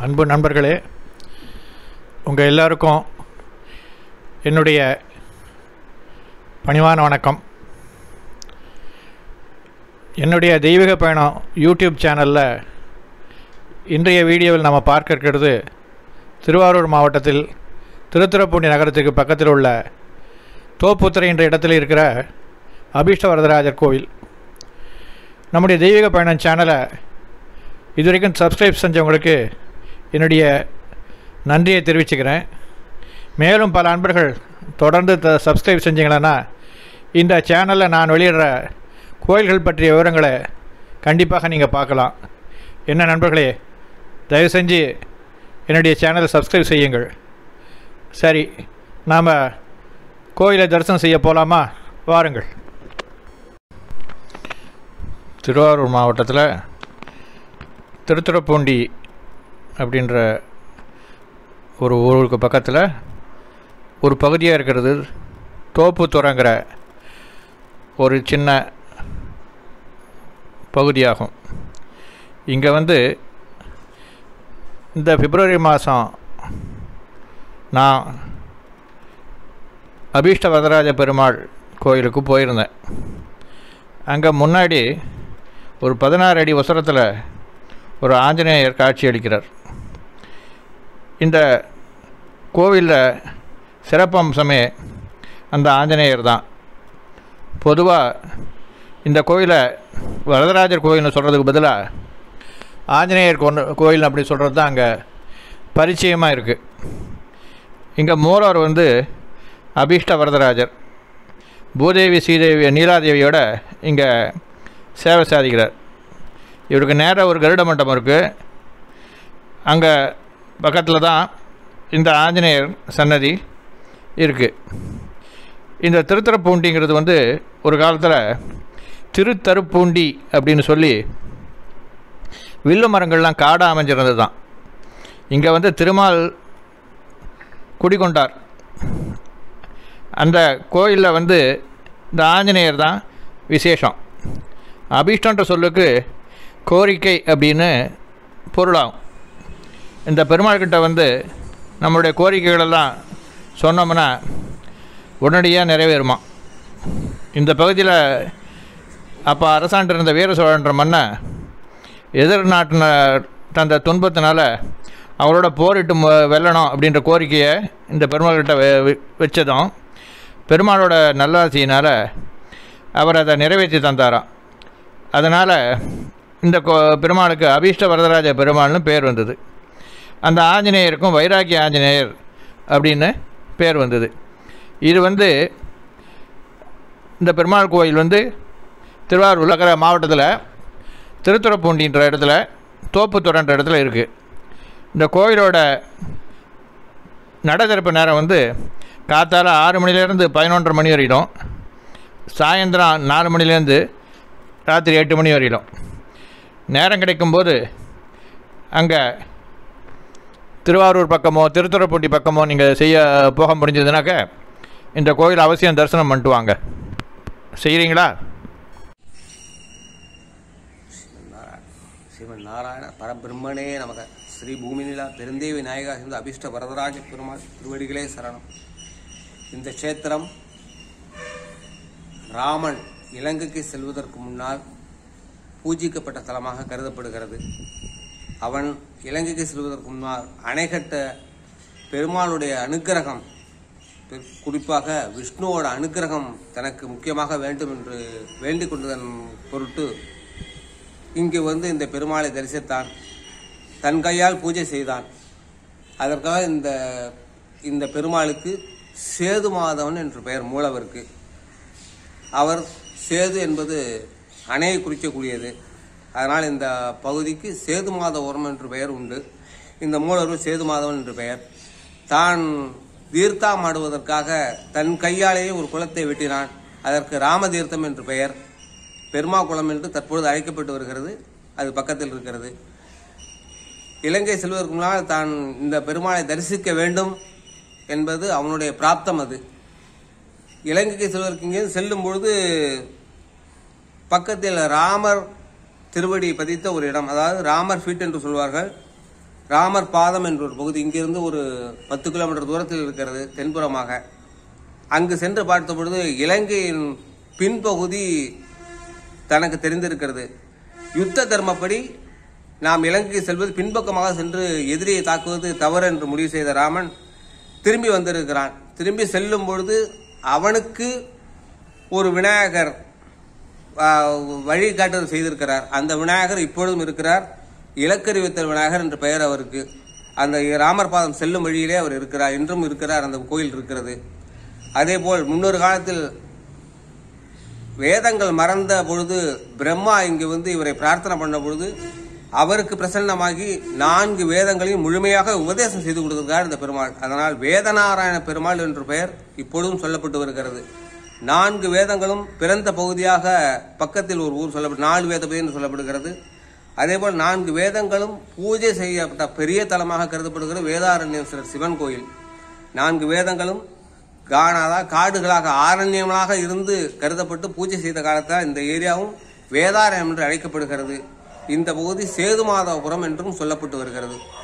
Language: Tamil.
அன்பு நண்பர்களே உங்கள் எல்லாருக்கும் என்னுடைய பணிவான வணக்கம் என்னுடைய தெய்வீக பயணம் யூடியூப் சேனலில் இன்றைய வீடியோவில் நம்ம பார்க்க இருக்கிறது திருவாரூர் மாவட்டத்தில் திருத்துறைப்பூண்டி நகரத்துக்கு பக்கத்தில் உள்ள தோப்புத்துறை என்ற இடத்தில் இருக்கிற அபீஷ்ட வரதராஜர் கோவில் நம்முடைய தெய்வீக பயணம் சேனலை இதுவரைக்கும் சப்ஸ்கிரைப் செஞ்சவங்களுக்கு என்னுடைய நன்றியை தெரிவிச்சுக்கிறேன் மேலும் பல அன்பர்கள் தொடர்ந்து த சப்ஸ்கிரைப் செஞ்சீங்களன்னா இந்த சேனலில் நான் வெளியிடுற கோயில்கள் பற்றிய விவரங்களை கண்டிப்பாக நீங்கள் பார்க்கலாம் என்ன நண்பர்களே தயவு செஞ்சு என்னுடைய சேனலை சப்ஸ்கிரைப் செய்யுங்கள் சரி நாம் கோயிலை தரிசனம் செய்ய போகலாமா வாருங்கள் திருவாரூர் மாவட்டத்தில் திருத்துறைப்பூண்டி அப்படின்ற ஒரு ஊருக்கு பக்கத்தில் ஒரு பகுதியாக இருக்கிறது தோப்புத்துறைங்கிற ஒரு சின்ன பகுதியாகும் இங்கே வந்து இந்த பிப்ரவரி மாதம் நான் அபீஷ்ட வரதராஜ பெருமாள் கோயிலுக்கு போயிருந்தேன் அங்கே முன்னாடி ஒரு பதினாறு அடி உசரத்தில் ஒரு ஆஞ்சநேயர் காட்சி அளிக்கிறார் இந்த கோவிலில் சிறப்பம்சமே அந்த ஆஞ்சநேயர் தான் பொதுவாக இந்த கோயிலை வரதராஜர் கோயில்னு சொல்கிறதுக்கு பதிலாக ஆஞ்சநேயர் கொண்டு கோயில் அப்படி சொல்கிறது தான் அங்கே பரிச்சயமாக இருக்குது இங்கே மூலவர் வந்து அபீஷ்ட வரதராஜர் பூதேவி ஸ்ரீதேவி நீலாதேவியோட இங்கே சேவை சாதிக்கிறார் இவருக்கு நேராக ஒரு கருட மண்டபம் இருக்குது அங்கே பக்கத்தில் தான் இந்த ஆஞ்சநேயர் சன்னதி இருக்குது இந்த திருத்தரப்பூண்டிங்கிறது வந்து ஒரு காலத்தில் திருத்தருப்பூண்டி அப்படின்னு சொல்லி வில்லு மரங்கள்லாம் காடாக அமைஞ்சிருந்தது தான் இங்கே வந்து திருமால் குடிகொண்டார் அந்த கோயிலில் வந்து இந்த ஆஞ்சநேயர் தான் விசேஷம் அபீஷ்டன்ற சொல்லுக்கு கோரிக்கை அப்படின்னு பொருளாகும் இந்த பெருமாள்கிட்ட வந்து நம்மளுடைய கோரிக்கைகளெல்லாம் சொன்னோம்னா உடனடியாக நிறைவேறுமா இந்த பகுதியில் அப்போ அரசாண்டு இருந்த வீர சோழன்ற மன்னை எதிர் நாட்டின தந்த துன்பத்தினால அவரோட போரிட்டு மு- வெல்லணும் அப்படின்ற கோரிக்கையை இந்த பெருமாள்கிட்ட வெ- வெ- வச்சதும் பெருமாளோட நல்லாசியினால் அவர் அதை நிறைவேற்றி தந்தாராம் அதனால் இந்த கோ பெருமாளுக்கு அபீஷ்ட வரதராஜ பெருமாள்னு பேர் வந்தது அந்த ஆஞ்சநேயருக்கும் வைராக்கிய ஆஞ்சநேயர் அப்படின்னு பேர் வந்தது இது வந்து இந்த பெருமாள் கோயில் வந்து திருவாரூர் இருக்கிற மாவட்டத்தில் திருத்துறைப்பூண்டின்ற இடத்துல தோப்புத்துறைன்ற இடத்துல இருக்குது இந்த கோயிலோட நட திறப்பு நேரம் வந்து காத்தால ஆறு மணிலேருந்து பதினொன்றரை மணி வரையிலும் சாயந்தரம் நாலு மணிலேருந்து ராத்திரி எட்டு மணி வரையிலும் நேரம் கிடைக்கும்போது அங்கே திருவாரூர் பக்கமோ திருத்துறைப்பூண்டி பக்கமோ நீங்கள் செய்ய போக முடிஞ்சதுனாக்க இந்த கோயில் அவசியம் தரிசனம் பண்ணிட்டு வாங்க செய்கிறீங்களா ஸ்ரீமன் நாராயண பரபிரம்மனே நமக ஸ்ரீ பூமிநிலா பெருந்தேவி நாயகா இந்த அபிஷ்ட வரதராஜ பெருமாள் திருவடிகளே சரணம் இந்த க்ஷேத்திரம் ராமன் இலங்கைக்கு செல்வதற்கு முன்னால் பூஜிக்கப்பட்ட தலமாக கருதப்படுகிறது அவன் இலங்கைக்கு செல்வதற்கு முன்னால் அணைகட்ட பெருமாளுடைய அனுக்கிரகம் பெ- குறிப்பாக விஷ்ணுவோட அனுக்கிரகம் தனக்கு முக்கியமாக வேண்டும் என்று வேண்டிக் கொண்டதன் பொருட்டு இங்கு வந்து இந்த பெருமாளை தரிசித்தான் தன் கையால் பூஜை செய்தான் அதற்காக இந்த இந்த பெருமாளுக்கு சேது மாதவன் என்று பெயர் மூலவருக்கு அவர் சேது என்பது அணையை குறிக்கக்கூடியது அதனால் இந்த பகுதிக்கு சேது மாதவரம் என்று பெயர் உண்டு இந்த மூலவர் சேது மாதவன் என்று பெயர் தான் தீர்த்தம் ஆடுவதற்காக தன் கையாலேயே ஒரு குளத்தை வெட்டினான் அதற்கு ராமதீர்த்தம் என்று பெயர் பெருமா குளம் என்று தற்பொழுது அழைக்கப்பட்டு வருகிறது அது பக்கத்தில் இருக்கிறது இலங்கை செல்வதற்கு முன்னால் தான் இந்த பெருமாளை தரிசிக்க வேண்டும் என்பது அவனுடைய பிராப்தம் அது இலங்கைக்கு செல்வதற்கு இங்கே செல்லும் பொழுது பக்கத்தில் ராமர் திருவடி பதித்த ஒரு இடம் அதாவது ராமர் ஃபீட் என்று சொல்வார்கள் ராமர் பாதம் என்ற ஒரு பகுதி இங்கிருந்து ஒரு பத்து கிலோமீட்டர் தூரத்தில் இருக்கிறது தென்புறமாக அங்கு சென்று பார்த்த பொழுது இலங்கையின் பின்பகுதி தனக்கு தெரிந்திருக்கிறது யுத்த தர்மப்படி நாம் இலங்கைக்கு செல்வது பின்பக்கமாக சென்று எதிரியை தாக்குவது தவறு என்று முடிவு செய்த ராமன் திரும்பி வந்திருக்கிறான் திரும்பி செல்லும் பொழுது அவனுக்கு ஒரு விநாயகர் ஆ, வழிகாட்டுதல் செய்திருக்கிறார் அந்த விநாயகர் இப்பொழுதும் இருக்கிறார் இலக்கறிவித்தல் விநாயகர் என்ற பெயர் அவருக்கு அந்த ராமர் பாதம் செல்லும் வழியிலே அவர் இருக்கிறார் இன்றும் இருக்கிறார் அந்த கோயில் இருக்கிறது அதேபோல் முன்னொரு காலத்தில் வேதங்கள் மறந்த பொழுது பிரம்மா இங்கு வந்து இவரை பிரார்த்தனை பண்ண பொழுது அவருக்கு பிரசன்னமாகி நான்கு வேதங்களையும் முழுமையாக உபதேசம் செய்து கொடுத்திருக்கார் இந்த பெருமாள் அதனால் வேதநாராயண பெருமாள் என்ற பெயர் இப்பொழுதும் சொல்லப்பட்டு வருகிறது நான்கு வேதங்களும் பிறந்த பகுதியாக பக்கத்தில் ஒரு ஊர் சொல்லப்பட்டு நாலு வேதபதி என்று சொல்லப்படுகிறது அதேபோல் நான்கு வேதங்களும் பூஜை செய்யப்பட்ட பெரிய தலமாக கருதப்படுகிறது வேதாரண்யேஸ்வரர் சிவன் கோயில் நான்கு வேதங்களும் காணாதா காடுகளாக ஆரண்யங்களாக இருந்து கருதப்பட்டு பூஜை செய்த காலத்தில் இந்த ஏரியாவும் வேதாரண்யம் என்று அழைக்கப்படுகிறது இந்த பகுதி சேதுமாதவபுரம் என்றும் சொல்லப்பட்டு வருகிறது